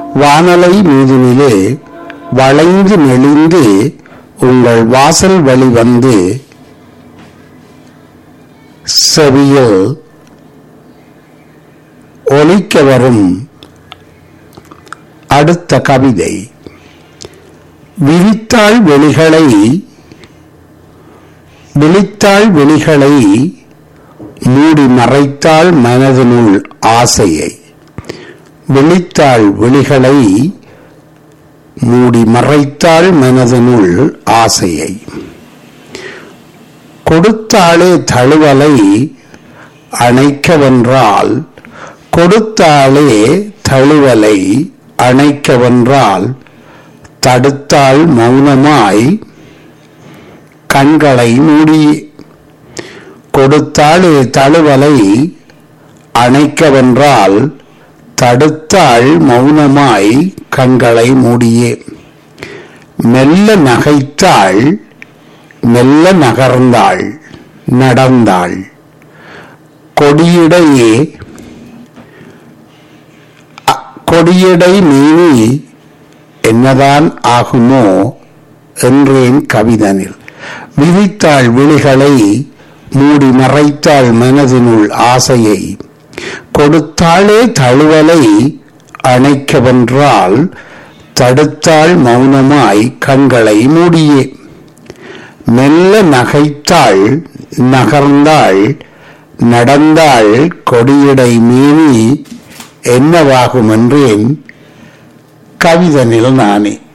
வானலை மீதினிலே வளைந்து நெளிந்து உங்கள் வாசல் வழி வந்து செவியில் ஒலிக்க வரும் அடுத்த கவிதை விரித்தாள் வெளிகளை விழித்தாள் வெளிகளை மூடி மறைத்தாள் மனதினுள் ஆசையை விழித்தாள் விழிகளை மூடி மறைத்தாள் மனதினுள் ஆசையை கொடுத்தாளே தழுவலை அணைக்கவென்றால் கொடுத்தாளே தழுவலை அணைக்கவென்றால் தடுத்தாள் மௌனமாய் கண்களை மூடி கொடுத்தாளே தழுவலை அணைக்கவென்றால் தடுத்தாள் மௌனமாய் கண்களை மூடியே மெல்ல நகைத்தாள் மெல்ல நகர்ந்தாள் நடந்தாள் கொடியிடையே அ- கொடியடை மீறி என்னதான் ஆகுமோ என்றேன் கவிதனில் விரித்தாள் விழிகளை மூடி மறைத்தாள் மனதினுள் ஆசையை கொடுத்தாளே தழுவலை அணைக்கவென்றால் தடுத்தாள் மௌனமாய் கண்களை மூடியே மெல்ல நகைத்தாள் நகர்ந்தாள் நடந்தாள் கொடியடை மீறி என்னவாகும் என்றேன் கவிதனில் நானே